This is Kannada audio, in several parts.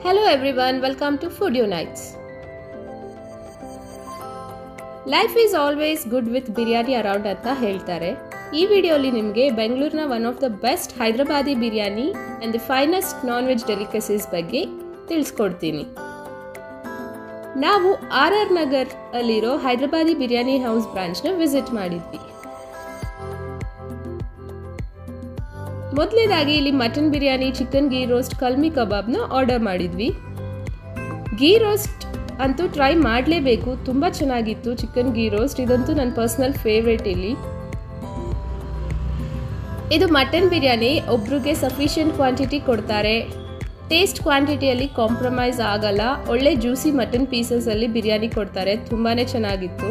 Hello everyone, welcome to Food Unites. Life is always good with biryani around ಅಂತ ಹೇಳ್ತಾರೆ ಈ ವಿಡಿಯೋಲಿ ನಿಮಗೆ ಬೆಂಗಳೂರಿನ one of the best Hyderabadi biryani and the finest non veg delicacies ಬಗ್ಗೆ ತಿಳಿಸ್ಕೊಡ್ತೀನಿ ನಾವು ಆರ್ ಆರ್ ನಗರ್ ಅಲ್ಲಿರೋ ಹೈದರಾಬಾದಿ ಬಿರಿಯಾನಿ ಹೌಸ್ ಬ್ರಾಂಚ್ನ ವಿಸಿಟ್ ಮಾಡಿದ್ವಿ ಮೊದಲನೇದಾಗಿ ಇಲ್ಲಿ mutton biryani chicken ghee roast kalmi ಕಬಾಬ್ನ ಆರ್ಡರ್ ಮಾಡಿದ್ವಿ ಗೀ ರೋಸ್ಟ್ ಅಂತೂ ಟ್ರೈ ಮಾಡಲೇಬೇಕು ತುಂಬ ಚೆನ್ನಾಗಿತ್ತು ಚಿಕನ್ ಗೀ ರೋಸ್ಟ್ ಇದಂತೂ ನನ್ನ ಪರ್ಸ್ನಲ್ ಫೇವ್ರೇಟ್ ಇಲ್ಲಿ ಇದು ಮಟನ್ ಬಿರಿಯಾನಿ ಒಬ್ರಿಗೆ ಸಫಿಷಿಯೆಂಟ್ ಕ್ವಾಂಟಿಟಿ ಕೊಡ್ತಾರೆ ಟೇಸ್ಟ್ ಕ್ವಾಂಟಿಟಿಯಲ್ಲಿ ಕಾಂಪ್ರಮೈಸ್ ಆಗಲ್ಲ ಒಳ್ಳೆ ಜ್ಯೂಸಿ ಮಟನ್ ಪೀಸಸಲ್ಲಿ ಬಿರಿಯಾನಿ ಕೊಡ್ತಾರೆ ತುಂಬಾ ಚೆನ್ನಾಗಿತ್ತು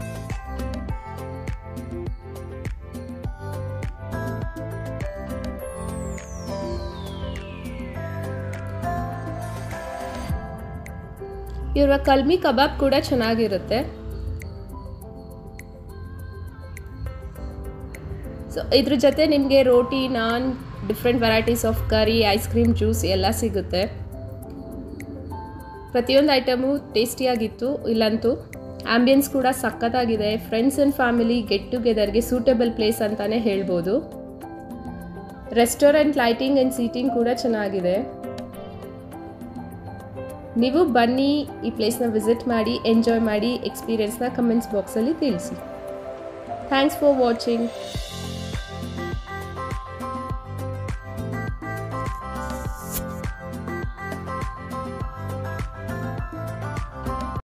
ಇವರ ಕಲ್ಮಿ ಕಬಾಬ್ ಕೂಡ ಚೆನ್ನಾಗಿರುತ್ತೆ ಸೊ ಇದ್ರ ಜೊತೆ ನಿಮಗೆ roti naan different varieties of curry ice cream juice ಎಲ್ಲ ಸಿಗುತ್ತೆ ಪ್ರತಿಯೊಂದು ಐಟಮು ಟೇಸ್ಟಿಯಾಗಿತ್ತು ಇಲ್ಲಂತೂ ಆಂಬಿಯನ್ಸ್ ಕೂಡ ಸಖತ್ತಾಗಿದೆ ಫ್ರೆಂಡ್ಸ್ ಆ್ಯಂಡ್ ಫ್ಯಾಮಿಲಿ ಗೆಟ್ ಟುಗೆದರ್ಗೆ ಸೂಟೇಬಲ್ ಪ್ಲೇಸ್ ಅಂತಲೇ ಹೇಳ್ಬೋದು ರೆಸ್ಟೋರೆಂಟ್ ಲೈಟಿಂಗ್ ಆ್ಯಂಡ್ ಸೀಟಿಂಗ್ ಕೂಡ ಚೆನ್ನಾಗಿದೆ ನೀವು ಬನ್ನಿ ಈ ಪ್ಲೇಸ್ನ ವಿಸಿಟ್ ಮಾಡಿ ಎಂಜಾಯ್ ಮಾಡಿ ಎಕ್ಸ್ಪೀರಿಯನ್ಸ್ನ ಕಮೆಂಟ್ಸ್ ಬಾಕ್ಸಲ್ಲಿ ತಿಳಿಸಿ ಥ್ಯಾಂಕ್ಸ್ ಫಾರ್ ವಾಚಿಂಗ್